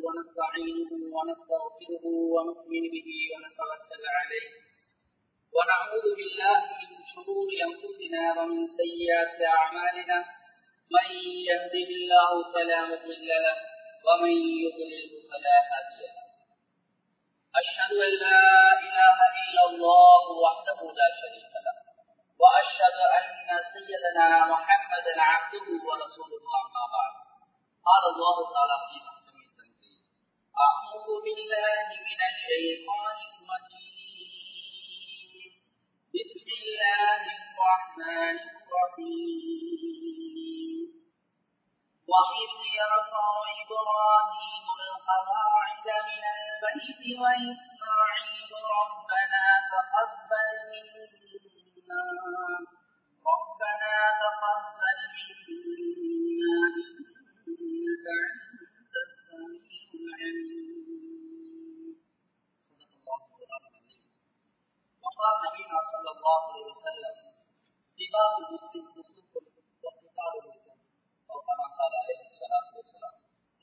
ونستعينه ونستغفره ونؤمن به ونتوكل عليه ونعوذ بالله من شرور أنفسنا ومن سيئات أعمالنا من يهده الله فلا مضل له ومن يضلله فلا هادي له أشهد أن لا إله إلا الله وحده لا شريك له وأشهد أن سيدنا محمدا عبده ورسوله أما بعد قال الله تعالى في محكم التنزيل أعوذ بالله من الشيطان الرجيم بسم الله الرحمن الرحيم وإذ يرفع إبراهيم القواعد من البيت وإسماعيل ربنا تقبل منا ربنا تقبل منا إنك أنت السميع العليم صدق الله العظيم وقال نبينا صلى الله عليه وسلم سباب المسلم فسوق وقتاله أو كما قال عليه الصلاة والسلام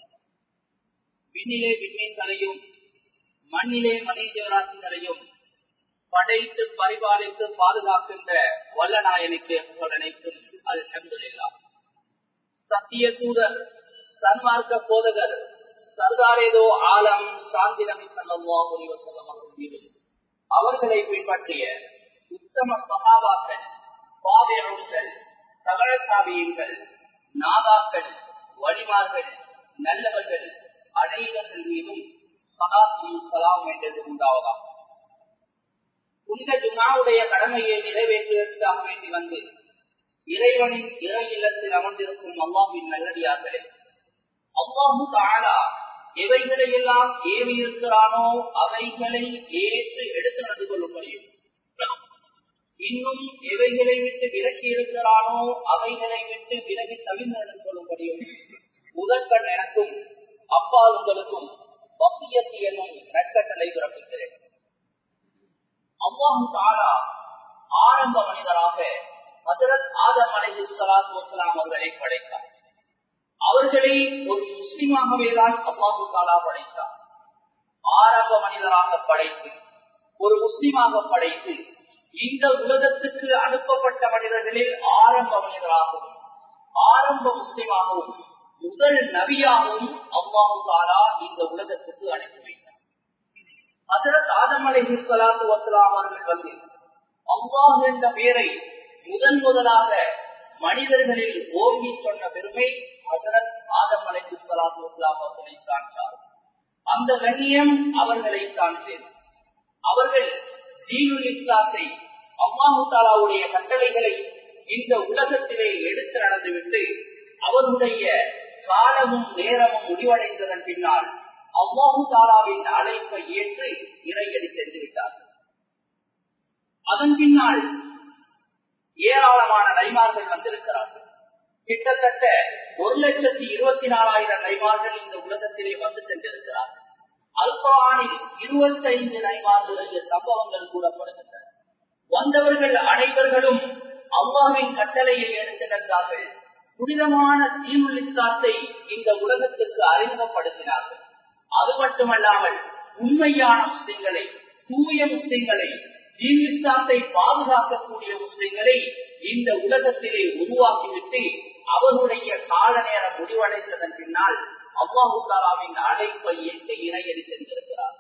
விண்ணிலே விண்மீன்களையும் மண்ணிலே மனிதராசிகளையும் படைத்து பரிபாலித்து பாதுகாக்கின்ற வல்லநாயனுக்கு புகழனைக்கும் அல்ஹம்துலில்லா சத்திய தூதர் சன்மார்க்க போதகர் சர்தாரேதோ ஆலம் சாந்தி நபி சல்லாஹ் அலிவசல்லம் அவர்கள் மீது அவர்களை பின்பற்றிய உத்தம சகாபாக்கள் பாதையர்கள் தவழத்தாவியங்கள் நாதாக்கள் வழிமார்கள் நல்லவர்கள் அனைவர்கள் மீதும் சலாத்து சலாம் என்றது உண்டாவதா புனித ஜுனாவுடைய கடமையை நிறைவேற்றுவதற்காக வேண்டி வந்து இறைவனின் இறை இல்லத்தில் அமர்ந்திருக்கும் அல்லாஹின் நல்லடியார்களே அல்லாஹு தாழா எவைகளை எல்லாம் ஏவி இருக்கிறானோ அவைகளை ஏற்று எடுத்து நடந்து கொள்ள முடியும் இன்னும் எவைகளை விட்டு விலக்கி இருக்கிறானோ அவைகளை விட்டு விலகி தவிர்த்து நடந்து கொள்ள முடியும் முதற்கண் எனக்கும் அப்பால் உங்களுக்கும் வசியத்து என்னும் நட்கட்டளை பிறப்பிக்கிறேன் அல்லாஹு தாலா ஆரம்ப மனிதராக ஹசரத் ஆதம் அலஹி சலாத்து வசலாம் அவர்களை படைத்தார் அவர்களை ஒரு முஸ்லிமாகவே தான் அல்லாஹு தாலா படைத்தார் ஆரம்ப மனிதராக படைத்து ஒரு முஸ்லிமாக படைத்து இந்த உலகத்துக்கு அனுப்பப்பட்ட மனிதர்களில் ஆரம்ப மனிதராகவும் ஆரம்ப முஸ்லிமாகவும் முதல் நபியாகவும் அல்லாஹு தாலா இந்த உலகத்துக்கு அனுப்பி வைத்தார் ஹசரத் ஆதம் அலஹி சலாத்து வசலாம் அவர்கள் வந்து அல்லாஹ் என்ற பெயரை முதன் முதலாக மனிதர்களில் ஓங்கி சொன்ன பெருமை ஹசரத் ஆதம் அலஹி சலாத்து வசலாம் அவர்களை காண்பார் அந்த கண்ணியம் அவர்களை காண்பேன் அவர்கள் தீனுல் இஸ்லாத்தை அம்மாஹு தாலாவுடைய கட்டளைகளை இந்த உலகத்திலே எடுத்து நடந்துவிட்டு அவருடைய காலமும் நேரமும் முடிவடைந்ததன் பின்னால் அவ்வாஹு தாலாவின் அழைப்பை ஏற்று இறையடி சென்று விட்டார்கள் அதன் பின்னால் ஏராளமான நைமார்கள் வந்திருக்கிறார்கள் கிட்டத்தட்ட ஒரு லட்சத்தி இருபத்தி நாலாயிரம் நைமார்கள் இந்த உலகத்திலே வந்து சென்றிருக்கிறார்கள் அல்பானில் இருபத்தைந்து நைமார்களுடைய சம்பவங்கள் கூறப்படுகின்றன வந்தவர்கள் அனைவர்களும் அல்லாவின் கட்டளையை எடுத்து நின்றார்கள் புனிதமான தீமுலிஸ்லாத்தை இந்த உலகத்திற்கு அறிமுகப்படுத்தினார்கள் அது மட்டுமல்லாமல் உண்மையான முஸ்லிம்களை தூய முஸ்லிம்களை தீமிஸ்லாத்தை பாதுகாக்கக்கூடிய முஸ்லிம்களை இந்த உலகத்திலே உருவாக்கிவிட்டு அவருடைய கால நேரம் முடிவடைந்ததன் பின்னால் அவ்வாஹு தாலாவின் அழைப்பை எட்டு இணையடி சென்றிருக்கிறார்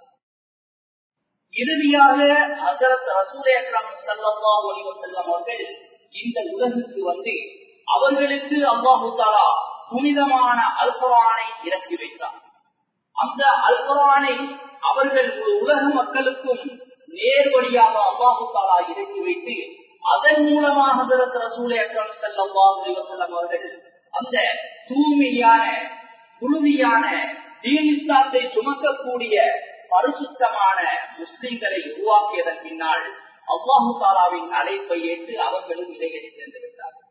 இறுதியாக ஹசரத் ரசூல் அக்ரம் சல்லா ஒளிவ செல்லம் அவர்கள் இந்த உலகுக்கு வந்து அவர்களுக்கு அல்லாஹு தாலா புனிதமான அல்பவானை இறக்கி வைத்தார் அந்த அல்பவானை அவர்கள் ஒரு உலக மக்களுக்கும் நேர்வழியாக அல்லாஹு தாலா இறக்கி வைத்து அதன் மூலமாக ரசூலை அக்கம் செல்லம் அவர்கள் அந்த தூய்மையான உறுதியான தீனிஸ்தாத்தை சுமக்கக்கூடிய பரிசுத்தமான முஸ்லிம்களை உருவாக்கியதன் பின்னால் அல்லாஹு தாலாவின் அழைப்பை ஏற்று அவர்களும் இடையடி சென்று விட்டார்கள்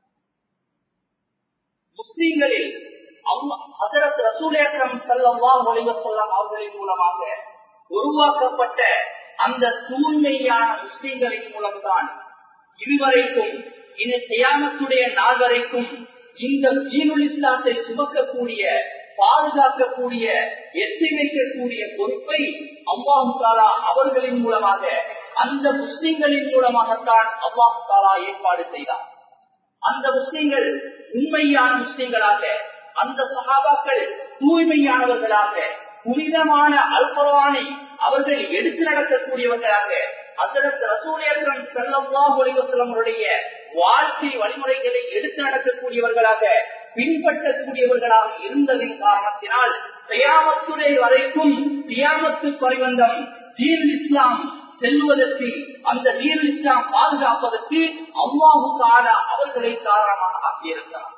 முஸ்லிம்களில் ஹசரத் ரசூலேக்கம் செல்லவா ஒளிவசல்லாம் அவர்களின் மூலமாக உருவாக்கப்பட்ட அந்த தூய்மையான முஸ்லிம்களின் மூலம்தான் இதுவரைக்கும் இது தியானத்துடைய நாள் வரைக்கும் இந்த தீனுல் இஸ்லாத்தை சுமக்கக்கூடிய பாதுகாக்கக்கூடிய எட்டி வைக்கக்கூடிய பொறுப்பை அல்லாஹு தாலா அவர்களின் மூலமாக அந்த முஸ்லிம்களின் மூலமாகத்தான் அல்லாஹு தாலா ஏற்பாடு செய்தார் அந்த முஸ்லிம்கள் உண்மையான முஸ்லிம்களாக அந்த சகாபாக்கள் தூய்மையானவர்களாக புனிதமான அல்பவானை அவர்கள் எடுத்து நடக்கக்கூடியவர்களாக அதற்கு ரசூலியர்கள் செல்லம்லாம் ஒளிவசலமுடைய வாழ்க்கை வழிமுறைகளை எடுத்து நடக்கக்கூடியவர்களாக பின்பற்றக்கூடியவர்களாக இருந்ததின் காரணத்தினால் தியாமத்துடைய வரைக்கும் தியாமத்து பரிவந்தம் தீர் இஸ்லாம் செல்வதற்கு அந்த தீர் இஸ்லாம் பாதுகாப்பதற்கு அல்லாஹு காலா அவர்களை காரணமாக ஆக்கியிருக்கிறார்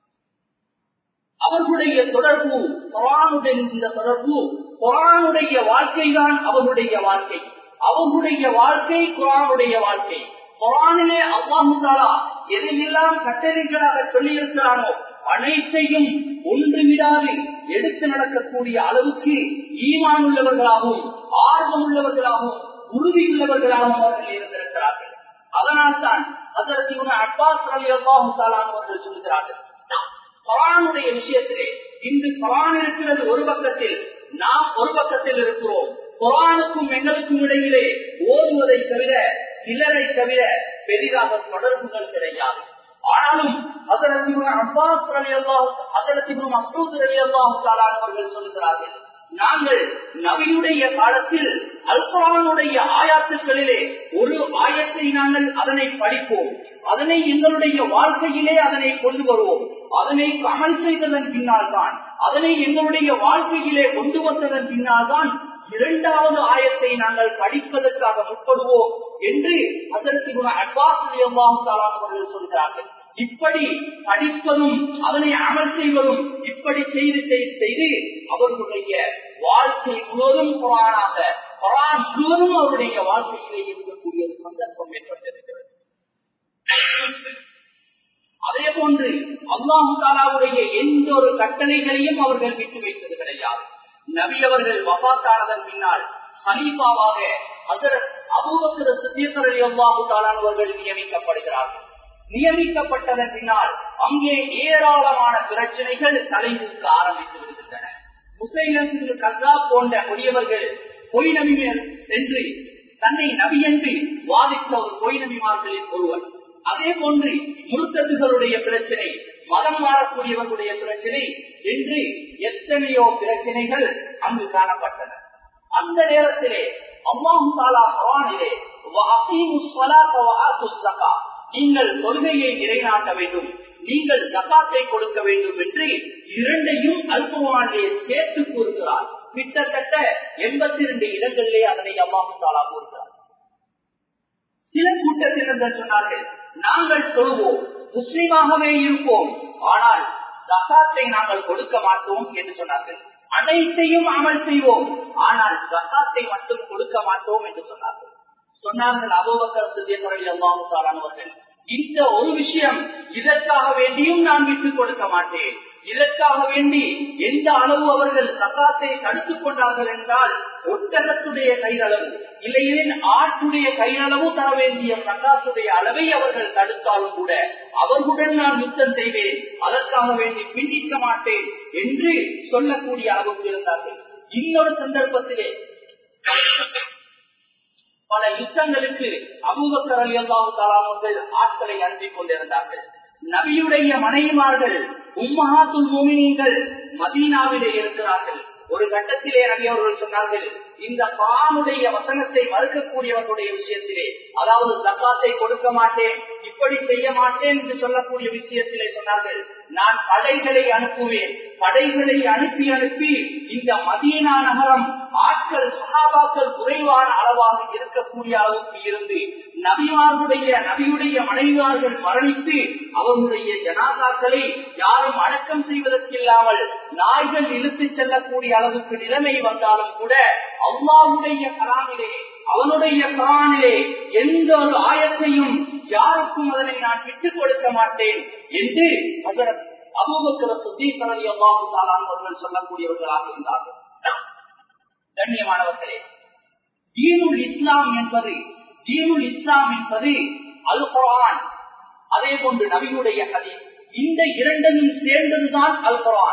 அவர்களுடைய தொடர்பு குரானுடன் இந்த தொடர்பு குரானுடைய வாழ்க்கைதான் அவர்களுடைய வாழ்க்கை அவர்களுடைய வாழ்க்கை குரானுடைய வாழ்க்கை குரானிலே அல்லாஹு தாலா எதையெல்லாம் கட்டளைகளாக சொல்லியிருக்கிறானோ அனைத்தையும் ஒன்று விடாது எடுத்து நடக்கக்கூடிய அளவுக்கு ஈமான் உள்ளவர்களாகவும் ஆர்வம் உள்ளவர்களாகவும் உறுதி உள்ளவர்களாகவும் அவர்கள் இருந்திருக்கிறார்கள் அதனால் தான் அதற்கு அப்பாஸ் அலி அல்லாஹு தாலான் அவர்கள் சொல்கிறார்கள் குரானுடைய விஷயத்திலே இன்று குரான் இருக்கிறது ஒரு பக்கத்தில் நாம் ஒரு பக்கத்தில் இருக்கிறோம் குரானுக்கும் எங்களுக்கும் இடையிலே ஓதுவதை தவிர சிலரை தவிர பெரிதாக தொடர்புகள் கிடையாது ஆனாலும் அப்பாஸ் அலி அல்லாஹ் அதற்கு மசூத் அலி அல்லாஹு அவர்கள் சொல்லுகிறார்கள் நாங்கள் நபியுடைய காலத்தில் அல்குரானுடைய ஆயாத்துக்களிலே ஒரு ஆயத்தை நாங்கள் அதனை படிப்போம் அதனை எங்களுடைய வாழ்க்கையிலே அதனை கொண்டு வருவோம் அதனை அமல் செய்ததன் பின்னால் தான் அதனை எங்களுடைய வாழ்க்கையிலே கொண்டு வந்ததன் பின்னால் தான் இரண்டாவது ஆயத்தை நாங்கள் படிப்பதற்காக முற்படுவோம் என்று அதற்கு அவர்கள் சொல்கிறார்கள் இப்படி படிப்பதும் அதனை அமல் செய்வதும் இப்படி செய்து செய்து அவர்களுடைய வாழ்க்கை முழுவதும் குரானாக குரான் முழுவதும் அவருடைய வாழ்க்கையிலே இருக்கக்கூடிய ஒரு சந்தர்ப்பம் ஏற்பட்டிருக்கிறது அதே போன்று அல்லாஹு தாலாவுடைய எந்த ஒரு கட்டளைகளையும் அவர்கள் விட்டு வைத்தது கிடையாது நபி அவர்கள் வபாத்தானதன் பின்னால் ஹலீஃபாவாக அதற்கு அபூபக்கர சித்தியக்கரலி அல்லாஹு தாலானவர்கள் நியமிக்கப்படுகிறார்கள் நியமிக்கப்பட்டதன் பின்னால் அங்கே ஏராளமான பிரச்சனைகள் தலைமுக்க ஆரம்பித்து விடுகின்றன முசைலம் கல்லா போன்ற கொடியவர்கள் பொய் நபி மேல் சென்று தன்னை நபி என்று வாதித்த ஒரு பொய் நபிமார்களில் ஒருவர் அதே போன்று முருத்தத்துகளுடைய பிரச்சனை மதம் மாறக்கூடியவர்களுடைய பிரச்சனை என்று எத்தனையோ பிரச்சனைகள் அங்கு காணப்பட்டன அந்த நேரத்திலே அம்மாஹு தாலா பவானிலே நீங்கள் கொள்கையை நிலைநாட்ட வேண்டும் நீங்கள் ஜக்காத்தை கொடுக்க வேண்டும் என்று இரண்டையும் அல்பவானிலே சேர்த்து கூறுகிறார் கிட்டத்தட்ட எண்பத்தி இரண்டு இடங்களிலே அதனை அம்மாஹு தாலா கூறுகிறார் சில கூட்டத்தினர் சொன்னார்கள் நாங்கள் தொழுவோம் முஸ்லீமாகவே இருப்போம் ஆனால் ஜக்காத்தை நாங்கள் கொடுக்க மாட்டோம் என்று சொன்னார்கள் அனைத்தையும் அமல் செய்வோம் ஆனால் ஜக்காத்தை மட்டும் கொடுக்க மாட்டோம் என்று சொன்னார்கள் சொன்னார்கள் அபோபக்கரவர்கள் இந்த ஒரு விஷயம் இதற்காக வேண்டியும் நான் விட்டுக் கொடுக்க மாட்டேன் இதற்காக வேண்டி எந்த அளவு அவர்கள் சக்காத்தை தடுத்துக் கொண்டார்கள் என்றால் ஒட்டகத்துடைய கையளவு இல்லையேன் ஆட்டுடைய கையளவு தர வேண்டிய சக்காத்துடைய அளவை அவர்கள் தடுத்தாலும் கூட அவர்களுடன் நான் யுத்தம் செய்வேன் அதற்காக வேண்டி பின்னிக்க மாட்டேன் என்று சொல்லக்கூடிய அளவுக்கு இருந்தார்கள் இன்னொரு சந்தர்ப்பத்திலே பல யுத்தங்களுக்கு அபூபக்கர் அலி அல்லாஹு தாலாமர்கள் ஆட்களை அனுப்பி கொண்டிருந்தார்கள் நபியுடைய மனைவிமார்கள் உம்மஹாத்துல் மோமினிகள் மதீனாவிலே இருக்கிறார்கள் ஒரு கட்டத்திலே நபி அவர்கள் சொன்னார்கள் இந்த பானுடைய வசனத்தை மறுக்கக்கூடியவர்களுடைய விஷயத்திலே அதாவது தக்காத்தை கொடுக்க மாட்டேன் இப்படி செய்ய மாட்டேன் என்று சொல்லக்கூடிய விஷயத்திலே சொன்னார்கள் நான் படைகளை அனுப்புவேன் படைகளை அனுப்பி அனுப்பி இந்த மதீனா நகரம் ஆட்கள் சகாபாக்கள் குறைவான அளவாக இருக்கக்கூடிய அளவுக்கு இருந்து நபிமார்களுடைய நபியுடைய மனைவியார்கள் மரணித்து அவர்களுடைய ஜனாதாக்களை யாரும் அடக்கம் செய்வதற்கில்லாமல் நாய்கள் இழுத்துச் செல்லக்கூடிய அளவுக்கு நிலைமை வந்தாலும் கூட அல்லாவுடைய கலாமிலே அவனுடைய கலானிலே எந்த ஒரு ஆயத்தையும் யாருக்கும் அதனை நான் விட்டுக் கொடுக்க மாட்டேன் என்று அபூபக்கர சுத்தீகரலி அல்லாஹு அவர்கள் சொல்லக்கூடியவர்களாக இருந்தார்கள் கண்ணியமானவர்களே தீனுல் இஸ்லாம் என்பது தீனுல் இஸ்லாம் என்பது அல் குரான் அதே போன்று நபியுடைய கதை இந்த இரண்டையும் சேர்ந்ததுதான் அல் குரான்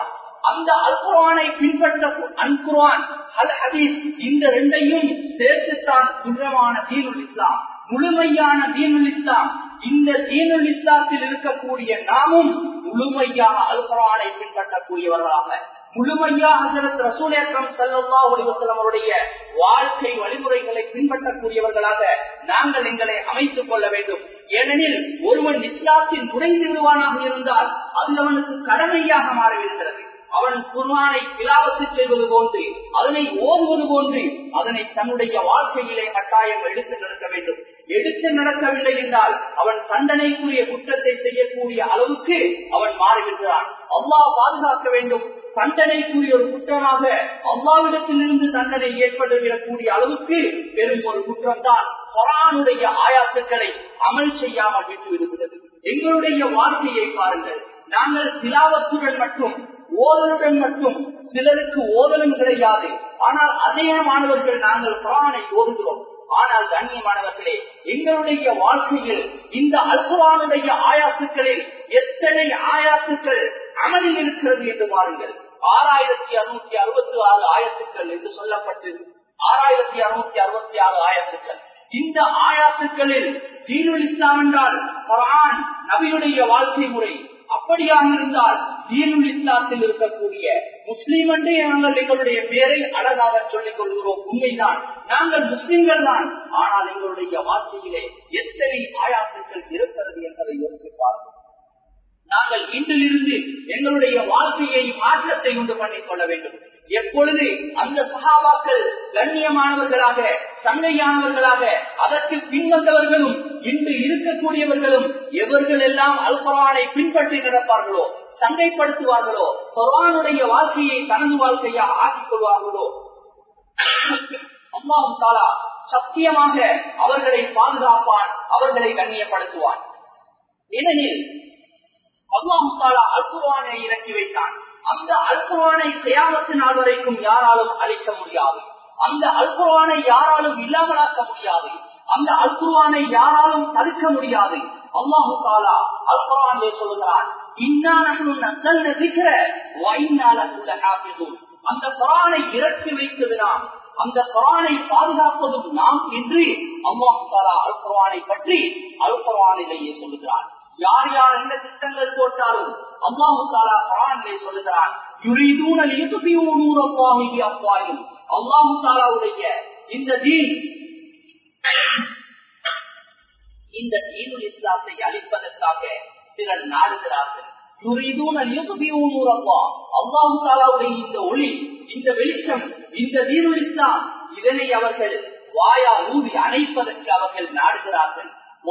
அந்த அல்குரானை பின்பற்ற அல்குரான் அல் ஹதீஸ் இந்த ரெண்டையும் சேர்த்துத்தான் துன்றமான தீனுல் இஸ்லாம் முழுமையான தீனுல் இஸ்லாம் இந்த தீனுல் இஸ்லாத்தில் இருக்கக்கூடிய நாமும் முழுமையாக அல்குரானை பின்பற்றக்கூடியவர்களாக முழுமையாக ஹசரத் ரசூல் அக்ரம் சல்லா அலிவசலம் அவருடைய வாழ்க்கை வழிமுறைகளை பின்பற்றக்கூடியவர்களாக நாங்கள் எங்களை அமைத்துக் கொள்ள வேண்டும் ஏனெனில் ஒருவன் இஸ்லாத்தில் நுழைந்து விடுவானாக இருந்தால் அது அவனுக்கு கடமையாக மாறிவிடுகிறது அவன் குர்வானை பிலாவத்து செய்வது போன்று அதனை ஓதுவது போன்று அதனை தன்னுடைய வாழ்க்கையிலே கட்டாயம் எடுத்து நடக்க வேண்டும் எடுத்து நடக்கவில்லை என்றால் அவன் தண்டனைக்குரிய குற்றத்தை செய்யக்கூடிய அளவுக்கு அவன் மாறிவிடுகிறான் அல்லாஹ் பாதுகாக்க வேண்டும் தண்டனைக்குரிய ஒரு குற்றமாக அல்லாவிடத்தில் இருந்து தண்டனை ஏற்பட்டுவிடக்கூடிய அளவுக்கு பெரும் ஒரு குற்றம் தான் கொரானுடைய ஆயாத்துக்களை அமல் செய்யாமல் விட்டு விடுகிறது எங்களுடைய வாழ்க்கையை பாருங்கள் நாங்கள் சிலாவத்துடன் மட்டும் ஓதலுடன் மட்டும் சிலருக்கு ஓதலும் கிடையாது ஆனால் அதிகமானவர்கள் நாங்கள் குரானை ஓதுகிறோம் ஆனால் கண்ணியமானவர்களே எங்களுடைய வாழ்க்கையில் இந்த அல்குரானுடைய ஆயாத்துக்களில் எத்தனை ஆயாத்துக்கள் அமலில் இருக்கிறது என்று பாருங்கள் ஆறாயிரத்தி அறுநூத்தி அறுபத்தி ஆறு ஆயத்துக்கள் என்று சொல்லப்பட்டு ஆறாயிரத்தி அறுநூத்தி அறுபத்தி ஆறு ஆயத்துக்கள் இந்த ஆயாத்துக்களில் தீனுல் இஸ்லாம் என்றால் குரான் நபியுடைய வாழ்க்கை முறை அப்படியாக இருந்தால் தீனுல் இஸ்லாத்தில் இருக்கக்கூடிய முஸ்லீம் என்றே நாங்கள் எங்களுடைய பெயரை அழகாக சொல்லிக் கொள்கிறோம் உண்மைதான் நாங்கள் முஸ்லிம்கள் தான் ஆனால் எங்களுடைய வாழ்க்கையிலே எத்தனை ஆயாத்துக்கள் இருக்கிறது என்பதை யோசிப்பார்கள் நாங்கள் இன்றிலிருந்து எங்களுடைய வாழ்க்கையை மாற்றத்தை உண்டு பண்ணிக் கொள்ள வேண்டும் எப்பொழுது அந்த சகாபாக்கள் கண்ணியமானவர்களாக சங்கையானவர்களாக அதற்கு பின்வந்தவர்களும் இன்று இருக்கக்கூடியவர்களும் எவர்கள் எல்லாம் அல்பரானை பின்பற்றி நடப்பார்களோ சங்கைப்படுத்துவார்களோ குரானுடைய வாழ்க்கையை தனது வாழ்க்கையாக ஆக்கிக் கொள்வார்களோ அம்மாவும் தாலா சத்தியமாக அவர்களை பாதுகாப்பான் அவர்களை கண்ணியப்படுத்துவான் ஏனெனில் அல்லாஹு தாலா அல்குவானை இறக்கி வைத்தான் அந்த அல்குவானை கியாமத்து நாள் வரைக்கும் யாராலும் அழிக்க முடியாது அந்த அல்குவானை யாராலும் இல்லாமலாக்க முடியாது அந்த அல்குவானை யாராலும் தடுக்க முடியாது அல்லாஹு தாலா அல்குவானே சொல்லுகிறான் அந்த குரானை இறக்கி வைத்தது நாம் அந்த குரானை பாதுகாப்பதும் நாம் என்று அல்லாஹு தாலா அல் குரானை பற்றி அல் குரானிலேயே சொல்லுகிறான் யார் யார் என்ன திட்டங்கள் போட்டாலும் அல்லாஹு தாலா குரானிலே சொல்லுகிறான் அல்லாஹு தாலாவுடைய இந்த தீன் இந்த தீனுல் இஸ்லாத்தை அழிப்பதற்காக சிலர் நாடுகிறார்கள் அல்லாஹு தாலாவுடைய இந்த ஒளி இந்த வெளிச்சம் இந்த தீனுல் இஸ்லாம் இதனை அவர்கள் வாயா ஊதி அணைப்பதற்கு அவர்கள் நாடுகிறார்கள்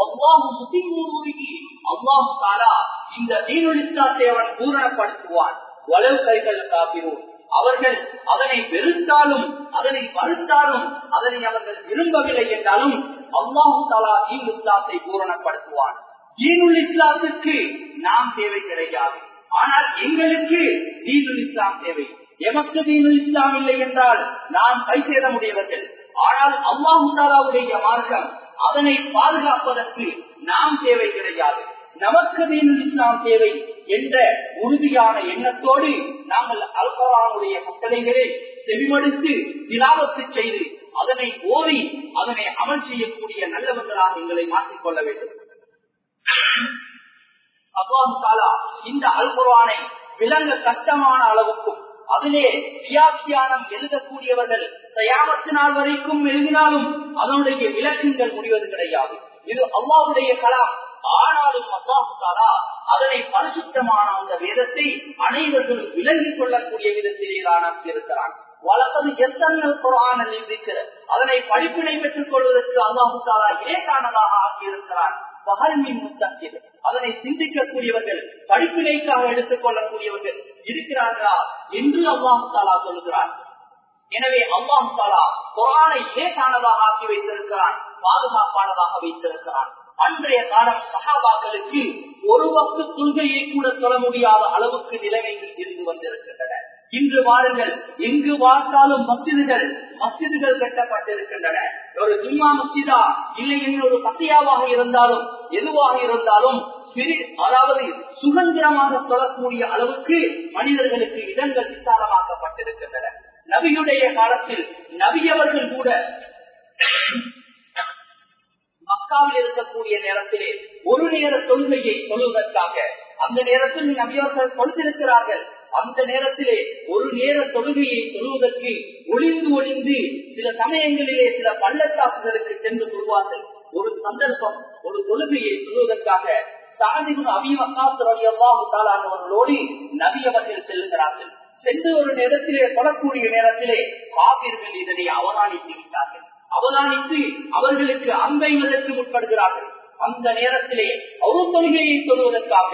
அல்லாஹு தாலா இந்த தீனுல் இஸ்லாத்தை அவன் பூரணப்படுத்துவான் வளவு கைகள் காப்பிரோம் அவர்கள் அதனை வெறுத்தாலும் அதனை மறுத்தாலும் அதனை அவர்கள் விரும்பவில்லை என்றாலும் அல்லாஹு தாலா தீன் இஸ்லாத்தை பூரணப்படுத்துவான் தீனுல் இஸ்லாத்துக்கு நாம் தேவை கிடையாது ஆனால் எங்களுக்கு தீனுல் இஸ்லாம் தேவை எமக்கு தீனுல் இஸ்லாம் இல்லை என்றால் நாம் கை சேதமுடையவர்கள் ஆனால் அல்லாஹு தாலாவுடைய மார்க்கம் அதனை பாதுகாப்பதற்கு நாம் தேவை கிடையாது நமக்கு தீனுல் இஸ்லாம் தேவை என்ற உறுதியான எண்ணத்தோடு நாங்கள் அல்கரானுடைய கட்டளைகளை செவிமடுத்து திலாவத்து செய்து அதனை ஓதி அதனை அமல் செய்யக்கூடிய நல்லவர்களாக எங்களை மாற்றிக்கொள்ள வேண்டும் அல்லாஹு தாலா இந்த அல்குரானை விளங்க கஷ்டமான அளவுக்கும் அதிலே வியாக்கியானம் எழுதக்கூடியவர்கள் தயாமத்து நாள் வரைக்கும் எழுதினாலும் அதனுடைய விளக்கங்கள் முடிவது கிடையாது இது அல்லாவுடைய கலாம் ஆனாலும் அல்லாஹு தாலா அதனை பரிசுத்தமான அந்த வேதத்தை அனைவர்களும் விளங்கிக் கொள்ளக்கூடிய விதத்திலே தான் இருக்கிறான் வளர்ப்பது எத்தனல் குரான் இருக்கிற அதனை படிப்பினை பெற்றுக் கொள்வதற்கு அல்லாஹு தாலா இலேக்கானதாக ஆக்கியிருக்கிறான் பகல்மின் முத்தக்கில் அதனை சிந்திக்கக்கூடியவர்கள் படிப்பினைக்காக எடுத்துக் கொள்ளக்கூடியவர்கள் இருக்கிறார்களா என்று அல்லாஹு தாலா சொல்லுகிறார் எனவே அல்லாஹு தாலா குரானை இலேக்கானதாக ஆக்கி வைத்திருக்கிறான் பாதுகாப்பானதாக வைத்திருக்கிறான் அன்றைய காலம் சகாபாக்களுக்கு ஒரு வக்கு கொள்கையை கூட தொட முடியாத அளவுக்கு நிலைமைகள் இருந்து வந்திருக்கின்றன இன்று வாருங்கள் எங்கு பார்த்தாலும் மசிதுகள் மசிதுகள் கட்டப்பட்டிருக்கின்றன ஒரு ஜும்மா மஸ்ஜிதா இல்லை ஒரு பத்தியாவாக இருந்தாலும் எதுவாக இருந்தாலும் சிறு அதாவது சுதந்திரமாக தொழக்கூடிய அளவுக்கு மனிதர்களுக்கு இடங்கள் நபியுடைய காலத்தில் நபி அவர்கள் கூட மக்காவில் இருக்கக்கூடிய நேரத்திலே ஒரு நேர தொழுகையை தொழுவதற்காக அந்த நேரத்தில் நபியவர்கள் தொழுதிருக்கிறார்கள் அந்த நேரத்திலே ஒரு நேர தொழுகையை தொழுவதற்கு ஒளிந்து ஒளிந்து சில சமயங்களிலே சில பள்ளத்தாக்குகளுக்கு சென்று கொள்வார்கள் ஒரு சந்தர்ப்பம் ஒரு தொழுகையை தொழுவதற்காக சாதிகுன் அபிவக்காசர்களோடு நபி அவர்கள் செல்லுகிறார்கள் சென்று ஒரு நேரத்திலே தொழக்கூடிய நேரத்திலே காவிர்கள் இதனை அவதானித்து விட்டார்கள் அவதானித்து அவர்களுக்கு அம்பைவதற்கு முற்படுகிறார்கள் அந்த நேரத்திலே ஒரு தொழுகையை தொழுவதற்காக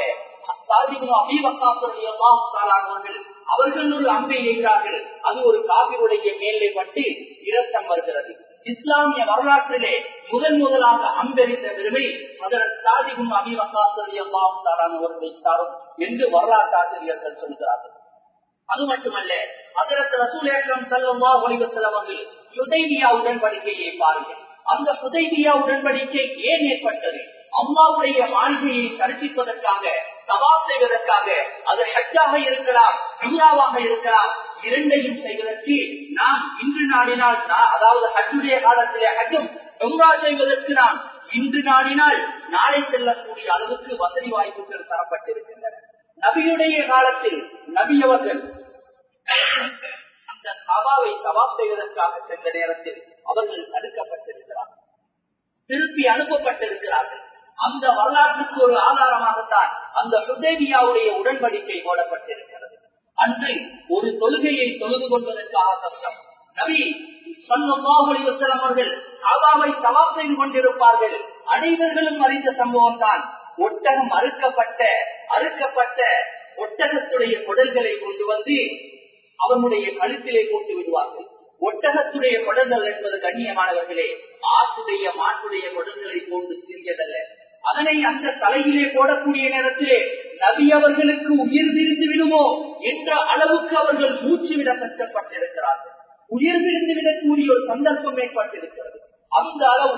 அவர்கள் அவர்கள் ஒரு அம்பை எய்கிறார்கள் அது ஒரு காவிருடைய மேலே பட்டு இரத்தம் வருகிறது இஸ்லாமிய வரலாற்றிலே முதன் முதலாக அம்பெறிந்த பெருமை அதன் சாதிகும் அபிவகாசரியவர்களை சாரும் என்று வரலாற்று ஆசிரியர்கள் சொல்கிறார்கள் அது மட்டுமல்ல அதற்கு ரசூல் ஏற்றம் செல்லவா ஒளிவசல் அவர்கள் சுதைவியா உடன்படிக்கையை பாருங்கள் அந்த சுதைவியா உடன்படிக்கை ஏன் ஏற்பட்டது அம்மாவுடைய மாளிகையை தரிசிப்பதற்காக சவா செய்வதற்காக அது ஹஜ்ஜாக இருக்கலாம் அம்ராவாக இருக்கலாம் இரண்டையும் செய்வதற்கு நாம் இன்று நாடினால் அதாவது ஹஜ்ஜுடைய காலத்திலே ஹஜ்ஜும் உம்ரா செய்வதற்கு நாம் இன்று நாடினால் நாளை செல்லக்கூடிய அளவுக்கு வசதி வாய்ப்புகள் தரப்பட்டிருக்கின்றன நபியுடைய காலத்தில் நபி அவர்கள் அந்த சபாவை சவாப் செய்வதற்காக சென்ற நேரத்தில் அவர்கள் தடுக்கப்பட்டிருக்கிறார்கள் திருப்பி அனுப்பப்பட்டிருக்கிறார்கள் அந்த வரலாற்றுக்கு ஒரு ஆதாரமாகத்தான் அந்த ஹுதேபியாவுடைய உடன்படிக்கை போடப்பட்டிருக்கிறது அன்று ஒரு தொழுகையை தொழுது கொள்வதற்காக கஷ்டம் நபி சொன்ன அவர்கள் அவாவை சவாப் செய்து கொண்டிருப்பார்கள் அனைவர்களும் அறிந்த சம்பவம் தான் ஒட்டகம் அறுக்கப்பட்ட அறுக்கப்பட்ட ஒட்டகத்துடைய குடல்களை கொண்டு வந்து அவனுடைய கழுத்திலே போட்டு விடுவார்கள் ஒட்டகத்துடைய குடல்கள் என்பது கண்ணியமானவர்களே ஆட்டுடைய மாட்டுடைய குடல்களை போன்று சிறியதல்ல அதனை அந்த தலையிலே போடக்கூடிய நேரத்திலே நபி அவர்களுக்கு உயிர் பிரிந்து விடுமோ என்ற அளவுக்கு அவர்கள் மூச்சு விட கஷ்டப்பட்டிருக்கிறார்கள் உயிர் பிரிந்து விடக்கூடிய ஒரு சந்தர்ப்பம் ஏற்பட்டிருக்கிறது அந்த அளவு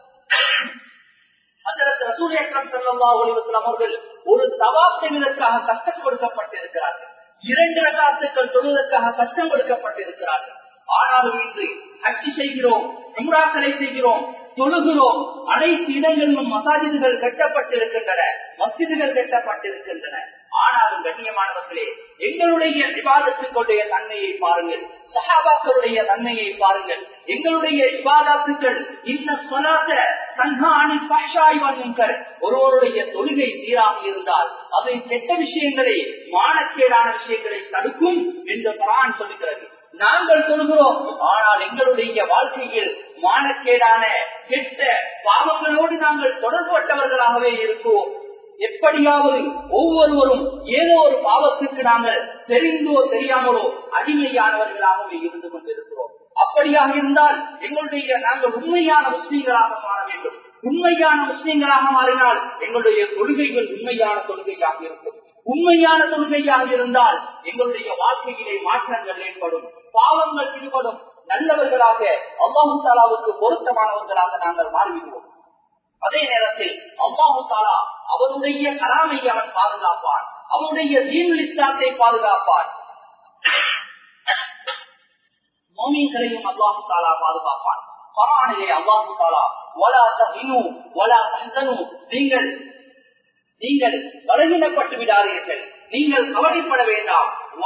அவர்கள் ஒரு தவா செய்வதற்காக கஷ்டம் கொடுக்கப்பட்டிருக்கிறார்கள் இரண்டு ரகாத்துக்கள் தொழுவதற்காக கஷ்டம் கொடுக்கப்பட்டிருக்கிறார்கள் ஆனாலும் இன்று அச்சு செய்கிறோம் உம்ராக்களை செய்கிறோம் தொழுகிறோம் அனைத்து இடங்களிலும் மசாஜிதுகள் கட்டப்பட்டிருக்கின்றன மசிதுகள் கட்டப்பட்டிருக்கின்றன ஆனாலும் கண்ணியமானவர்களே எங்களுடைய விவாதத்துக்களுடைய தன்மையை பாருங்கள் சஹாபாக்களுடைய தன்மையை பாருங்கள் எங்களுடைய விவாதத்துக்கள் இந்த சொல்லாத கண்காணி பாஷாய்வான்கள் ஒருவருடைய தொழுகை சீராக இருந்தால் அதை கெட்ட விஷயங்களை மானக்கேடான விஷயங்களை தடுக்கும் என்று பரான் சொல்லுகிறது நாங்கள் தொழுகிறோம் ஆனால் எங்களுடைய வாழ்க்கையில் மானக்கேடான கெட்ட பாவங்களோடு நாங்கள் தொடர்பட்டவர்களாகவே இருக்கிறோம் எப்படியாவது ஒவ்வொருவரும் ஏதோ ஒரு பாவத்திற்கு நாங்கள் தெரிந்தோ தெரியாமலோ அடிமையானவர்களாகவே இருந்து கொண்டிருக்கிறோம் அப்படியாக இருந்தால் எங்களுடைய நாங்கள் உண்மையான முஸ்லீம்களாக மாற வேண்டும் உண்மையான முஸ்லீம்களாக மாறினால் எங்களுடைய கொள்கைகள் உண்மையான கொள்கையாக இருக்கும் உண்மையான கொள்கையாக இருந்தால் எங்களுடைய வாழ்க்கையிலே மாற்றங்கள் ஏற்படும் பாவங்கள் விடுபடும் நல்லவர்களாக அல்லாஹு தாலாவுக்கு பொருத்தமானவர்களாக நாங்கள் மாறிவிடுவோம் அதே நேரத்தில் அல்லாஹு தாலா அவருடைய கலாமை அவன் பாதுகாப்பான் அவனுடைய தீனுல் இஸ்லாத்தை பாதுகாப்பான் மோமீன்களையும் அல்லாஹு தாலா பாதுகாப்பான் பரானிலே அல்லாஹு தாலா ஒலா தஹினு ஒலா தஹனு நீங்கள் நீங்கள் பலகீனப்பட்டு விடாதீர்கள் நீங்கள் கவலைப்பட வேண்டாம்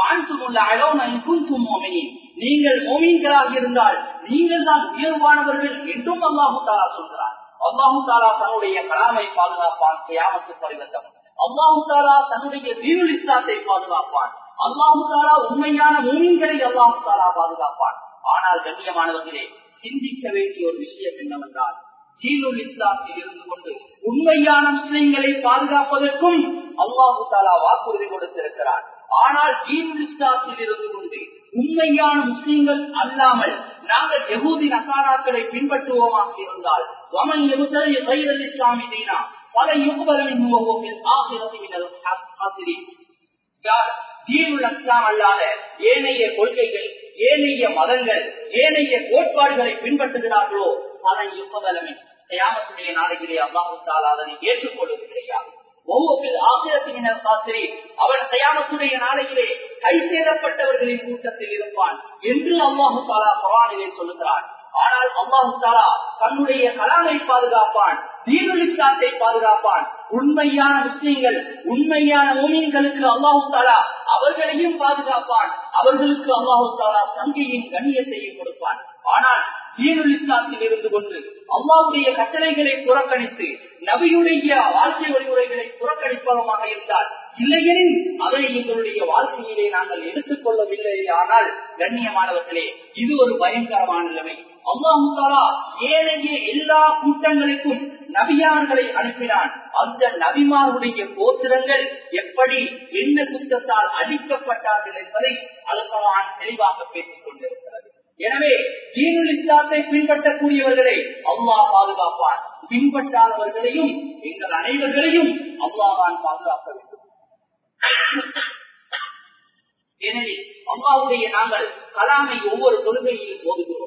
நீங்கள் மோமீன்களாக இருந்தால் நீங்கள் தான் உயர்வானவர்கள் என்றும் அல்லாஹு தாலா சொல்கிறார் அல்லாஹு தாலா தன்னுடைய கலாமை பாதுகாப்பான் கியாமத்து பரிவர்த்தம் அல்லாஹு தாலா தன்னுடைய தீனுல் இஸ்லாத்தை பாதுகாப்பான் அல்லாஹு தாலா உண்மையான மூமின்களை அல்லாஹு தாலா பாதுகாப்பான் ஆனால் கண்ணியமானவர்களே சிந்திக்க வேண்டிய ஒரு விஷயம் என்னவென்றால் தீனுல் இஸ்லாத்தில் இருந்து கொண்டு உண்மையான முஸ்லிம்களை பாதுகாப்பதற்கும் அல்லாஹு தாலா வாக்குறுதி கொடுத்திருக்கிறார் ஆனால் தீனுல் இஸ்லாத்தில் இருந்து கொண்டு உண்மையான முஸ்லிம்கள் அல்லாமல் நாங்கள் எகூதி நசாராக்களை பின்பற்றுவோமாக இருந்தால் வமன் எகுதல் கைரல் இஸ்லாமி தீனா பல யுகபலமின் யார் தீனுல் இஸ்லாம் அல்லாத ஏனைய கொள்கைகள் ஏனைய மதங்கள் ஏனைய கோட்பாடுகளை பின்பற்றுகிறார்களோ பல யுகபலமின் தயாமத்துடைய நாளையிலே அல்லாஹு தாலா அதனை ஏற்றுக்கொள்வது கிடையாது ஒவ்வொரு ஆசிரத்தினர் சாஸ்திரி அவன் தயாமத்துடைய நாளையிலே கை சேதப்பட்டவர்களின் கூட்டத்தில் இருப்பான் என்று அல்லாஹு தாலா குரானிலே சொல்லுகிறான் ஆனால் அல்லாஹு தாலா தன்னுடைய கலாமை பாதுகாப்பான் தீனுலிஸ்லாத்தை பாதுகாப்பான் உண்மையான முஸ்லீம்கள் உண்மையான மூமின்களுக்கு அல்லாஹு தாலா அவர்களையும் பாதுகாப்பான் அவர்களுக்கு அல்லாஹு தாலா சங்கையின் கண்ணியத்தையும் கொடுப்பான் ஆனால் தீனுல் இஸ்லாத்தில் இருந்து கொண்டு அல்லாவுடைய கட்டளைகளை புறக்கணித்து நபியுடைய வாழ்க்கை வழிமுறைகளை புறக்கணிப்பதமாக இருந்தால் இல்லையெனில் அதை எங்களுடைய வாழ்க்கையிலே நாங்கள் எடுத்துக் கொள்ளவில்லை ஆனால் கண்ணியமானவர்களே இது ஒரு பயங்கரமான நிலைமை அல்லாஹு தாலா ஏழைய எல்லா கூட்டங்களுக்கும் நபியார்களை அனுப்பினான் அந்த நபிமாருடைய கோத்திரங்கள் எப்படி என்ன குற்றத்தால் அழிக்கப்பட்டார்கள் என்பதை அல்பவான் தெளிவாக பேசிக் கொண்டிருக்கிறது எனவே தீனுல் இஸ்லாத்தை பின்பற்றக்கூடியவர்களை அல்லாஹ் பாதுகாப்பான் பின்பற்றாதவர்களையும் எங்கள் அனைவர்களையும் அல்லாஹான் பாதுகாக்க வேண்டும் எனவே அல்லாவுடைய நாங்கள் கலாமை ஒவ்வொரு கொள்கையிலும் போதுகிறோம்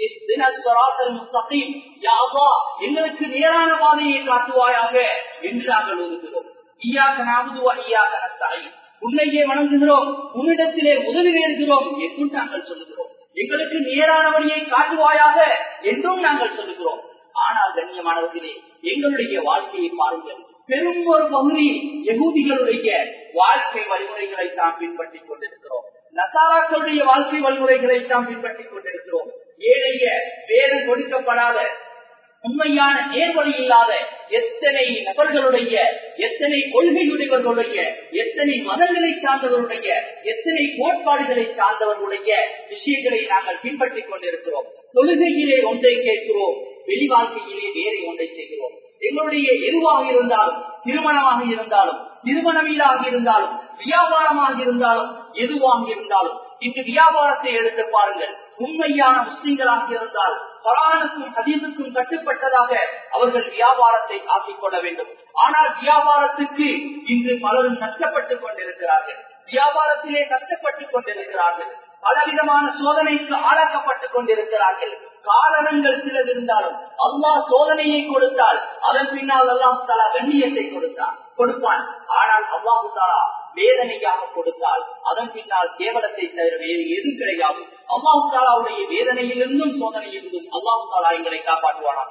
எங்களுக்கு நேரான பாதையை காட்டுவாயாக என்று நாங்கள் ஒதுக்கிறோம் ஈயாக நாமுதுவா ஈயாக நத்தாய் உன்னையே வணங்குகிறோம் உன்னிடத்திலே உதவி இருக்கிறோம் என்றும் நாங்கள் சொல்லுகிறோம் எங்களுக்கு நேரான வழியை காட்டுவாயாக என்றும் நாங்கள் சொல்லுகிறோம் ஆனால் கண்ணியமானவர்களே எங்களுடைய வாழ்க்கையை பாருங்கள் பெரும் ஒரு பகுதி எகூதிகளுடைய வாழ்க்கை வழிமுறைகளை தான் பின்பற்றிக் கொண்டிருக்கிறோம் நசாராக்களுடைய வாழ்க்கை வழிமுறைகளை தான் பின்பற்றிக் கொண்டிருக்கிறோம் ஏழைய வேறு கொடுக்கப்படாத உண்மையான நேர்வழி இல்லாத எத்தனை நபர்களுடைய எத்தனை கொள்கையுடையவர்களுடைய எத்தனை மதங்களை சார்ந்தவர்களுடைய எத்தனை கோட்பாடுகளை சார்ந்தவர்களுடைய விஷயங்களை நாங்கள் பின்பற்றிக் கொண்டிருக்கிறோம் தொழுகையிலே ஒன்றை கேட்கிறோம் வெளி வாழ்க்கையிலே வேறு ஒன்றை செய்கிறோம் எங்களுடைய எதுவாக இருந்தாலும் திருமணமாக இருந்தாலும் திருமண வீடாக இருந்தாலும் வியாபாரமாக இருந்தாலும் எதுவாக இருந்தாலும் இன்று வியாபாரத்தை எடுத்து பாருங்கள் உண்மையான முஸ்லிம்களாக இருந்தால் பரானுக்கும் ஹதீசுக்கும் கட்டுப்பட்டதாக அவர்கள் வியாபாரத்தை ஆக்கிக் கொள்ள வேண்டும் ஆனால் வியாபாரத்துக்கு இன்று பலரும் கஷ்டப்பட்டுக் கொண்டிருக்கிறார்கள் வியாபாரத்திலே கஷ்டப்பட்டுக் கொண்டிருக்கிறார்கள் பலவிதமான சோதனைக்கு ஆளாக்கப்பட்டுக் கொண்டிருக்கிறார்கள் காரணங்கள் சிலது இருந்தாலும் அல்லாஹ் சோதனையை கொடுத்தால் அதன் பின்னால் அல்லாஹ் தாலா கண்ணியத்தை கொடுத்தார் கொடுப்பான் ஆனால் அல்லாஹு தாலா வேதனையாக கொடுத்தால் அதன் பின்னால் கேவலத்தை தவிர வேறு எதுவும் கிடையாது அல்லாஹு தாலாவுடைய வேதனையிலிருந்தும் சோதனையிலிருந்தும் அல்லாஹு தாலா எங்களை காப்பாற்றுவானாக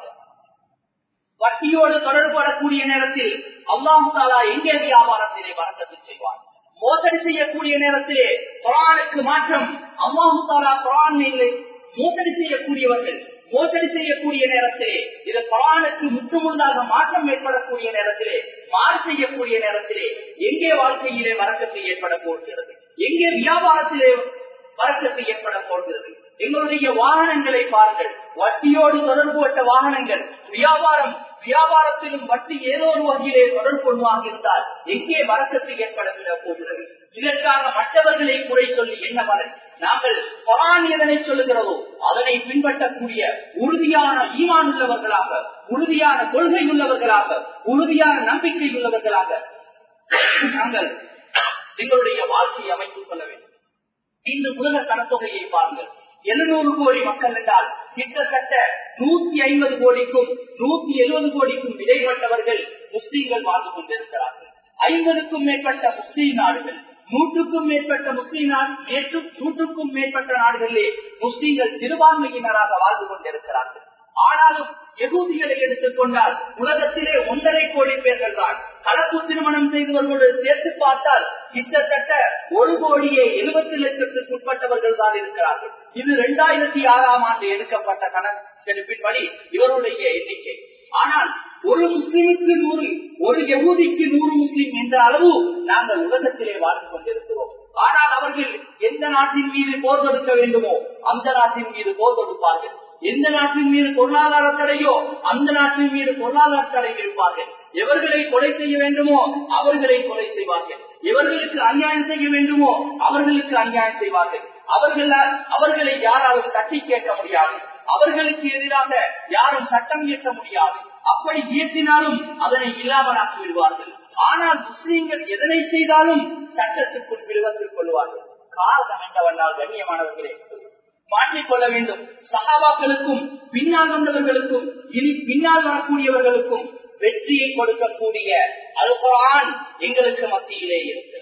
வட்டியோடு தொடர்படக்கூடிய நேரத்தில் அல்லாஹு தாலா எங்கே வியாபாரத்திலே வரக்கத்து செய்வார் மோசடி செய்யக்கூடிய நேரத்திலே குரானுக்கு மாற்றம் அல்லாஹு தாலா குரான் மோசடி செய்யக்கூடியவர்கள் மோசடி செய்யக்கூடிய நேரத்திலே இது குரானுக்கு முற்றுமுழுதாக மாற்றம் ஏற்படக்கூடிய நேரத்திலே மாறு செய்யக்கூடிய நேரத்திலே எங்கே வாழ்க்கையிலே வரக்கத்து ஏற்பட போகிறது எங்கே வியாபாரத்திலே வரக்கத்து ஏற்பட போகிறது எங்களுடைய வாகனங்களை பாருங்கள் வட்டியோடு தொடர்புபட்ட வாகனங்கள் வியாபாரம் வியாபாரத்திலும் வட்டி ஏதோ ஒரு வகையிலே தொடர்பு கொள்வாக இருந்தால் எங்கே வரக்கத்து ஏற்பட போகிறது இதற்காக மற்றவர்களை குறை சொல்லி என்ன பலன் நாங்கள் பரான் எதனை சொல்லுகிறதோ அதனை பின்பற்றக்கூடிய உறுதியான ஈமான் உள்ளவர்களாக உறுதியான கொள்கை உள்ளவர்களாக உறுதியான நம்பிக்கை உள்ளவர்களாக நாங்கள் எங்களுடைய வாழ்க்கையை அமைத்துக் கொள்ள வேண்டும் இன்று உலக சனத்தொகையை பாருங்கள் எழுநூறு கோடி மக்கள் என்றால் கிட்டத்தட்ட நூத்தி ஐம்பது கோடிக்கும் நூத்தி எழுபது கோடிக்கும் இடைப்பட்டவர்கள் முஸ்லீம்கள் வாழ்ந்து கொண்டிருக்கிறார்கள் ஐம்பதுக்கும் மேற்பட்ட முஸ்லீம் நாடுகள் நூற்றுக்கும் மேற்பட்ட முஸ்லீம் நாடு நூற்றுக்கும் மேற்பட்ட நாடுகளிலே முஸ்லீம்கள் சிறுபான்மையினராக வாழ்ந்து கொண்டிருக்கிறார்கள் ஆனாலும் எகூதிகளை எடுத்துக்கொண்டால் உலகத்திலே ஒன்றரை கோடி பேர்கள் தான் கலப்பு திருமணம் செய்தவர்களோடு சேர்த்து பார்த்தால் கிட்டத்தட்ட ஒரு கோடியே எழுபத்தி லட்சத்துக்கு உட்பட்டவர்கள் தான் இருக்கிறார்கள் இது இரண்டாயிரத்தி ஆறாம் ஆண்டு எடுக்கப்பட்ட கணக்கெடுப்பின்படி இவருடைய எண்ணிக்கை ஆனால் ஒரு முஸ்லிமுக்கு நூறு ஒரு யகூதிக்கு நூறு முஸ்லிம் என்ற அளவு நாங்கள் உலகத்திலே வாழ்ந்து கொண்டிருக்கிறோம் ஆனால் அவர்கள் எந்த நாட்டின் மீது போர் தொடுக்க வேண்டுமோ அந்த நாட்டின் மீது போர் தொடுப்பார்கள் எந்த நாட்டின் மீது பொருளாதார தடையோ அந்த நாட்டின் மீது பொருளாதார தடை இருப்பார்கள் எவர்களை கொலை செய்ய வேண்டுமோ அவர்களை கொலை செய்வார்கள் எவர்களுக்கு அநியாயம் செய்ய வேண்டுமோ அவர்களுக்கு அநியாயம் செய்வார்கள் அவர்களால் அவர்களை யாராலும் தட்டி கேட்க முடியாது அவர்களுக்கு எதிராக யாரும் சட்டம் இயற்ற முடியாது அப்படி இயற்றினாலும் அதனை இல்லாமலாக்கி விடுவார்கள் ஆனால் முஸ்லீம்கள் எதனை செய்தாலும் சட்டத்துக்குள் விடுவத்தில் கொள்வார்கள் காரணம் என்னவென்றால் கண்ணியமானவர்களே மாற்றிக்கொள்ள வேண்டும் சகாபாக்களுக்கும் பின்னால் வந்தவர்களுக்கும் இனி பின்னால் வரக்கூடியவர்களுக்கும் வெற்றியை கொடுக்கக்கூடிய அல்குரான் எங்களுக்கு மத்தியிலே இருக்கிறது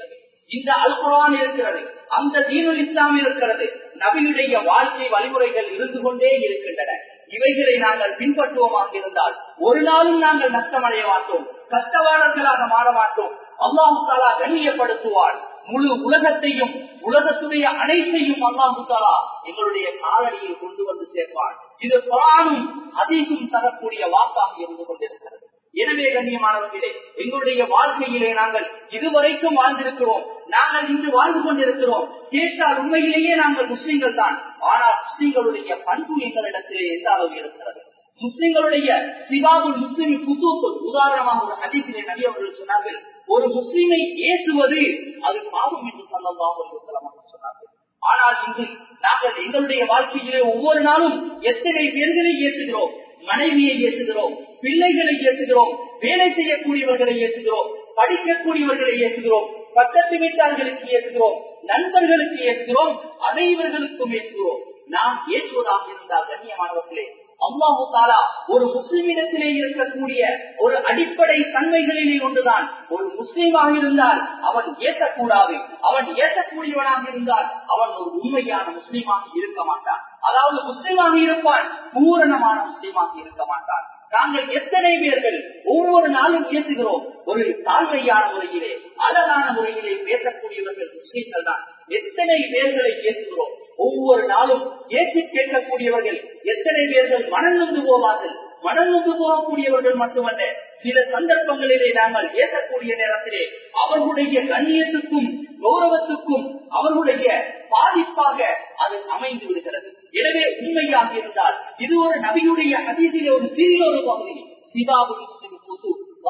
இந்த அல் குரான் இருக்கிறது அந்த தீனுல் இஸ்லாம் இருக்கிறது நபியுடைய வாழ்க்கை வழிமுறைகள் இருந்து கொண்டே இருக்கின்றன இவைகளை நாங்கள் பின்பற்றுவோமாக இருந்தால் ஒரு நாளும் நாங்கள் நஷ்டமடைய மாட்டோம் கஷ்டவாளர்களாக மாற மாட்டோம் அல்லாஹு தாலா கண்ணியப்படுத்துவாள் முழு உலகத்தையும் உலகத்துடைய அனைத்தையும் அல்லாஹு தாலா எங்களுடைய காலடியில் கொண்டு வந்து சேர்ப்பாள் இது குரானும் அதீசும் தரக்கூடிய வாக்காக இருந்து கொண்டிருக்கிறது எனவே கண்ணியமானவர்களே எங்களுடைய வாழ்க்கையிலே நாங்கள் இதுவரைக்கும் வாழ்ந்திருக்கிறோம் நாங்கள் இன்று வாழ்ந்து கொண்டிருக்கிறோம் கேட்டால் உண்மையிலேயே நாங்கள் முஸ்லிம்கள் தான் ஆனால் முஸ்லிம்களுடைய பண்பு எங்களிடத்திலே எந்த அளவு இருக்கிறது முஸ்லிம்களுடைய சிவாபுல் முஸ்லிம் குசூக்குள் உதாரணமாக ஒரு அதிசிலே நபி அவர்கள் சொன்னார்கள் ஒரு முஸ்லிமை ஏசுவது அது பாவம் என்று சொல்லலாம் சொன்னார்கள் ஆனால் இன்று நாங்கள் எங்களுடைய வாழ்க்கையிலே ஒவ்வொரு நாளும் எத்தனை பேர்களை ஏற்றுகிறோம் மனைவியை ஏற்றுகிறோம் பிள்ளைகளை ஏற்றுகிறோம் வேலை செய்யக்கூடியவர்களை ஏற்றுகிறோம் படிக்கக்கூடியவர்களை ஏற்றுகிறோம் பக்கத்து வீட்டார்களுக்கு ஏற்றுகிறோம் நண்பர்களுக்கு ஏற்றுகிறோம் அனைவர்களுக்கும் ஏற்றுகிறோம் நாம் ஏற்றுவதாக இருந்தால் கண்ணியமானவர்களே அல்லாஹு தாலா ஒரு முஸ்லிமிடத்திலே இருக்கக்கூடிய ஒரு அடிப்படை தன்மைகளிலே ஒன்றுதான் ஒரு முஸ்லீமாக இருந்தால் அவன் ஏற்றக்கூடாது அவன் ஏற்றக்கூடியவனாக இருந்தால் அவன் ஒரு உண்மையான முஸ்லீமாக இருக்க மாட்டான் அதாவது முஸ்லீமாக இருப்பான் பூரணமான முஸ்லீமாக இருக்க மாட்டான் நாங்கள் எத்தனை பேர்கள் ஒவ்வொரு நாளும் பேசுகிறோம் ஒரு தாழ்மையான முறையிலே அழகான முறையிலே பேசக்கூடியவர்கள் முஸ்லீம்கள் தான் எத்தனை பேர்களை பேசுகிறோம் ஒவ்வொரு நாளும் ஏற்றி கேட்கக்கூடியவர்கள் எத்தனை பேர்கள் மனநொந்து போவார்கள் மனநொந்து போகக்கூடியவர்கள் மட்டுமல்ல சில சந்தர்ப்பங்களிலே நாங்கள் ஏற்கக்கூடிய நேரத்திலே அவர்களுடைய கண்ணியத்துக்கும் கௌரவத்துக்கும் அவர்களுடைய பாதிப்பாக அது அமைந்து விடுகிறது எனவே உண்மையாக இருந்தால் இது ஒரு நபியுடைய அதிதியிலே ஒரு சிறிய ஒரு பகுதி சிதாபு முஸ்லிம் குசு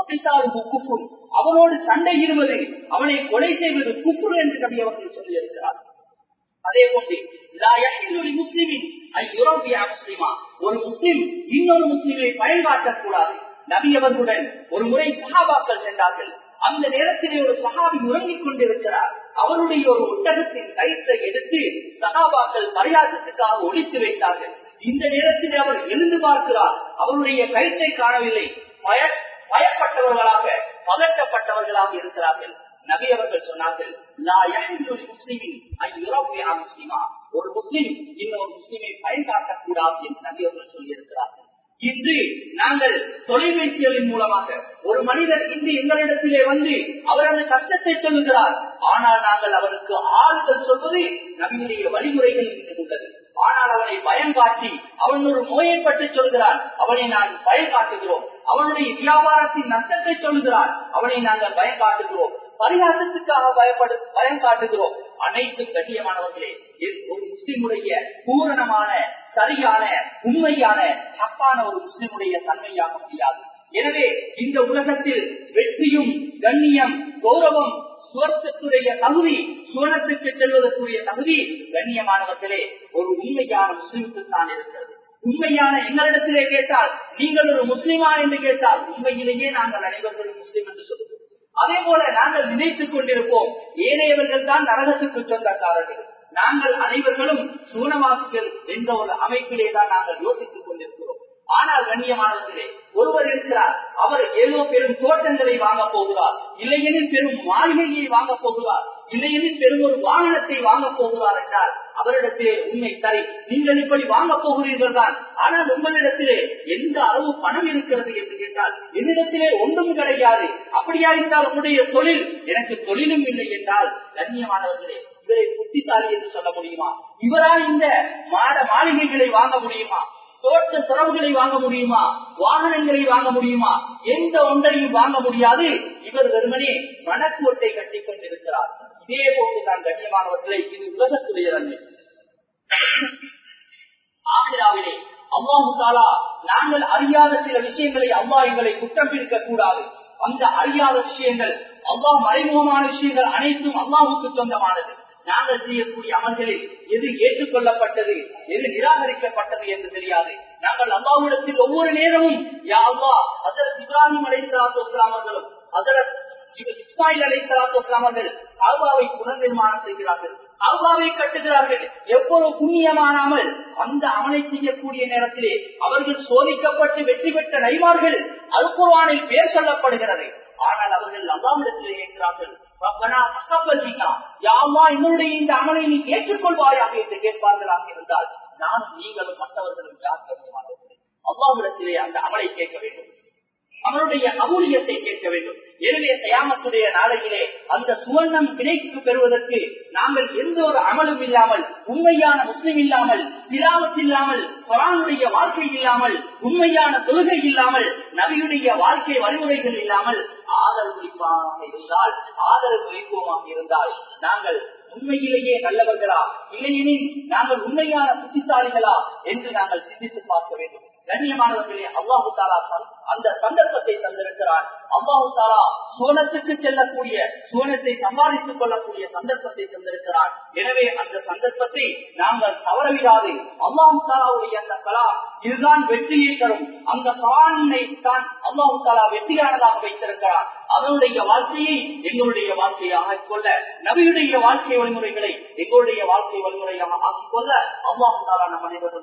குஃபுர் அவனோடு சண்டையிடுவது அவனை கொலை செய்வது குஃபுர் என்று நபி அவர்கள் சொல்லி இருக்கிறார் அதே போன்று முஸ்லிமின் முஸ்லிமா ஒரு முஸ்லிம் இன்னொரு முஸ்லிமை பயன்பாட்டக்கூடாது நபி அவர்களுடன் ஒரு முறை சகாபாக்கள் சென்றார்கள் அந்த நேரத்திலே ஒரு சகாபி உறங்கிக் கொண்டிருக்கிறார் அவருடைய ஒரு ஒட்டகத்தின் கயிற்றை எடுத்து சகாபாக்கள் பரியாசத்துக்காக ஒழித்து வைத்தார்கள் இந்த நேரத்தில் அவர் எழுந்து பார்க்கிறார் அவருடைய கயிற்றை காணவில்லை பய பயப்பட்டவர்களாக பதட்டப்பட்டவர்களாக இருக்கிறார்கள் நபி அவர்கள் சொன்னார்கள் முஸ்லிமா ஒரு முஸ்லிம் இன்னொரு முஸ்லிமை பயன்காட்டக்கூடாது என்று நபி அவர்கள் சொல்லியிருக்கிறார்கள் இன்று நாங்கள் தொலைபேசிகளின் மூலமாக ஒரு மனிதர் இன்று எங்களிடத்திலே வந்து அவர் அந்த கஷ்டத்தை சொல்லுகிறார் ஆனால் நாங்கள் அவருக்கு ஆறுதல் சொல்வது நபியுடைய வழிமுறைகள் இன்று உள்ளது ஆனால் அவனை பயம் காட்டி அவன் ஒரு நோயை பற்றி சொல்கிறான் அவனை நான் பயம் காட்டுகிறோம் அவனுடைய வியாபாரத்தின் நஷ்டத்தை சொல்கிறான் அவனை நாங்கள் பயம் காட்டுகிறோம் பரிகாசத்துக்காக பயப்படு பயம் காட்டுகிறோம் அனைத்து கண்ணியமானவர்களே ஒரு முஸ்லிமுடைய பூரணமான சரியான உண்மையான தப்பான ஒரு முஸ்லிமுடைய தன்மையாக முடியாது எனவே இந்த உலகத்தில் வெற்றியும் கண்ணியம் கௌரவம் சுவர்க்கத்துடைய தகுதி சுவனத்துக்கு செல்வதற்குரிய தகுதி கண்ணியமானவர்களே ஒரு உண்மையான முஸ்லிமுக்கு தான் இருக்கிறது உண்மையான எங்களிடத்திலே கேட்டால் நீங்கள் ஒரு முஸ்லிமா என்று கேட்டால் உண்மையிலேயே நாங்கள் அனைவர்களும் முஸ்லிம் என்று சொல்லுவோம் அதே போல நாங்கள் நினைத்துக் கொண்டிருப்போம் ஏனையவர்கள் தான் நரகத்துக்கு சொந்தக்காரர்கள் நாங்கள் அனைவர்களும் சூனவாசிகள் என்ற ஒரு அமைப்பிலே தான் நாங்கள் யோசித்துக் கொண்டிருக்கிறோம் ஆனால் கண்ணியமானவர்களே ஒருவர் இருக்கிறார் அவர் ஏதோ பெரும் தோட்டங்களை வாங்க போகிறார் இல்லையெனில் பெரும் மாளிகையை வாங்க போகிறார் இல்லையெனில் பெரும் ஒரு வாகனத்தை வாங்க போகிறார் என்றால் அவரிடத்திலே உண்மை சரி நீங்கள் இப்படி வாங்க போகிறீர்கள் தான் ஆனால் உங்களிடத்திலே எந்த அளவு பணம் இருக்கிறது என்று கேட்டால் என்னிடத்திலே ஒன்றும் கிடையாது அப்படியா இருந்தால் உங்களுடைய தொழில் எனக்கு தொழிலும் இல்லை என்றால் கண்ணியமானவர்களே இவரை புத்திசாலி என்று சொல்ல முடியுமா இவரால் இந்த மாட மாளிகைகளை வாங்க முடியுமா தோட்ட துறவுகளை வாங்க முடியுமா வாகனங்களை வாங்க முடியுமா எந்த ஒன்றையும் வாங்க முடியாது இவர் வெறுமனே மனக்கோட்டை கட்டி கொண்டிருக்கிறார் இதே போன்றுதான் கண்ணியமானவர்களை இது உலகத்துடைய நன்மை ஆசிராவிலே அல்லாஹு தாலா நாங்கள் அறியாத சில விஷயங்களை அல்லா எங்களை குற்றம் பிடிக்க கூடாது அந்த அறியாத விஷயங்கள் அல்லாஹ் மறைமுகமான விஷயங்கள் அனைத்தும் அல்லாஹுக்கு சொந்தமானது நாங்கள் செய்யக்கூடிய அமல்களில் எது ஏற்றுக்கொள்ளப்பட்டது எது நிராகரிக்கப்பட்டது என்று தெரியாது நாங்கள் அல்லாவிடத்தில் ஒவ்வொரு நேரமும் யா அல்லா அதரத் இப்ராஹிம் அலை சலாத்து அவர்களும் அதரத் இஸ்மாயில் அலை சலாத்து அவர்கள் அல்வாவை புனர்நிர்மாணம் செய்கிறார்கள் அல்வாவை கட்டுகிறார்கள் எவ்வளவு புண்ணியமானாமல் அந்த அமலை செய்யக்கூடிய நேரத்திலே அவர்கள் சோதிக்கப்பட்டு வெற்றி பெற்ற நைவார்கள் அல்குர்வானில் பேர் சொல்லப்படுகிறது ஆனால் அவர்கள் அல்லாவிடத்திலே கேட்கிறார்கள் ரப்பனா தக்கபல் மின்னா. யா அல்லாஹ், என்னுடைய இந்த அமலை நீ ஏற்றுக்கொள்வாயாக என்று கேட்பார்களாக இருந்தால் நானும் நீங்களும் மற்றவர்களும் யார் கண்ணியமானவர்களே அல்லாஹ்விடத்திலே அந்த அமலை கேட்க வேண்டும் அவனுடைய அமூலியத்தை கேட்க வேண்டும் எனவே தயாமத்துடைய நாளையிலே அந்த சுவர்ணம் கிடைக்கு பெறுவதற்கு நாங்கள் எந்த ஒரு அமலும் இல்லாமல் உண்மையான முஸ்லிம் இல்லாமல் திலாவத் இல்லாமல் குரானுடைய வாழ்க்கை இல்லாமல் உண்மையான தொழுகை இல்லாமல் நபியுடைய வாழ்க்கை வழிமுறைகள் இல்லாமல் ஆதரவு வைப்பாக இருந்தால் ஆதரவு வைப்போமாக இருந்தால் நாங்கள் உண்மையிலேயே நல்லவர்களா இல்லையெனில் நாங்கள் உண்மையான புத்திசாலிகளா என்று நாங்கள் சிந்தித்து பார்க்க வேண்டும் கண்ணியமானவர்களே அல்லாஹு தாலா தன்- அந்த சந்தர்ப்பத்தை தந்திருக்கிறார் அல்லாஹு தாலா சுவனத்துக்கு செல்லக்கூடிய சுவனத்தை சம்பாதித்துக் கொள்ளக்கூடிய சந்தர்ப்பத்தை தந்திருக்கிறார் எனவே அந்த சந்தர்ப்பத்தை நாங்கள் தவறவிடாது அல்லாஹு தாலாவுடைய அந்த கலாம் இதுதான் வெற்றியை தரும் அந்த கலானை தான் அல்லாஹு தாலா வெற்றியானதாக வைத்திருக்கிறார் அதனுடைய வாழ்க்கையை எங்களுடைய வாழ்க்கையாக கொள்ள நபியுடைய வாழ்க்கை வழிமுறைகளை எங்களுடைய வாழ்க்கை வழிமுறையாக ஆக்கிக் கொள்ள அல்லாஹு தாலா நம் அனைவரும்